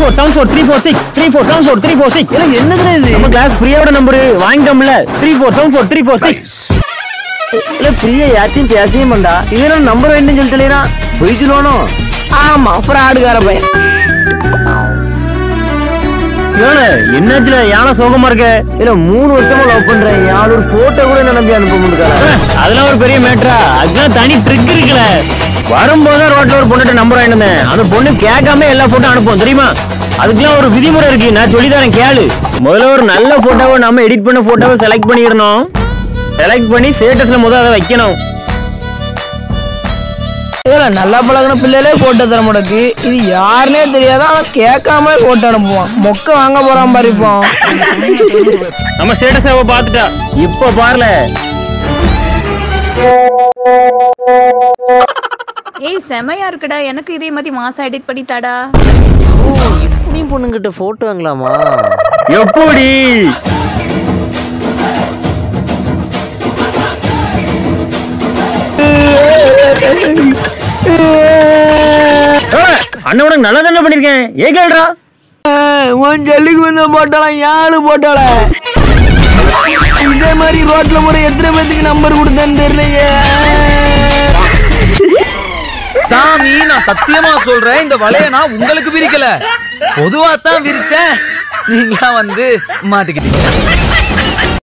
four seven four three four six three four seven four three four six என்னது இது நம்ம class பிரியாவோட number வாங்கிட்டோம்ல three four seven four three four six இல்ல பிரியா யாத்தையும் பேசவே மாட்டா இதெல்லாம் நம்பர் வேணும்னு சொல்லி தெளிறான் பொய் சொல்லுவானோ ஆமா ஃப்ராடுகார பையன் ஏழை என்னாச்சுல யானை சோகமா இருக்க இல்ல மூணு வருஷமா லவ் பண்றேன் யாழ் ஒரு போட்டோ கூட என்ன நம்பி அனுப்ப முடியாது அதெல்லாம் ஒரு பெரிய மேட்டரா அதுதான் தனி ட்ரிக் இருக்குல்ல வரும்போது ரோட்ல ஒரு பொண்ணுட்ட நம்பர் வாங்கினேன் அந்த பொண்ணு கேட்காம எல்லா போட்டோ அனுப்பும் தெரியுமா அதுக்கெல்லாம் ஒரு விதிமுறை இருக்கு நான் சொல்லி தரேன் கேளு முதல்ல ஒரு நல்ல போட்டோவை நம்ம எடிட் பண்ண போட்டோவை செலக்ட் பண்ணிடணும் செலக்ட் பண்ணி ஸ்டேட்டஸ்ல முதல்ல அதை வைக்கணும் இதுல நல்லா பழகின பிள்ளைகளே போட்டோ தர முடக்கு இது யாருனே தெரியாத ஆனா கேட்காம போட்டோ அனுப்புவான் மொக்க வாங்க போறான் பாரு இப்போ நம்ம ஸ்டேட்டஸ் அவ பாத்துட்டா இப்ப பாருல ஏய் செமையா இருக்குடா எனக்கு இதே மாதிரி மாசம் எடிட் பண்ணி தாடா நீ பொண்ணுங்கிட்ட போட்டோ வாங்கலாமா எப்படி அண்ணன் நல்லா தானே பண்ணிருக்கேன் ஏ கேள்றா உன் ஜல்லிக்கு வந்த போட்டாலாம் யாரு போட்டால இதே மாதிரி ரோட்ல போற எத்தனை பேத்துக்கு நம்பர் கொடுத்தேன்னு தெரியலையே சாமி நான் சத்தியமா சொல்றேன் இந்த வலைய நான் உங்களுக்கு விரிக்கல பொதுவா தான் விரிச்சேன் நீங்களா வந்து மாட்டிக்கிட்டீங்க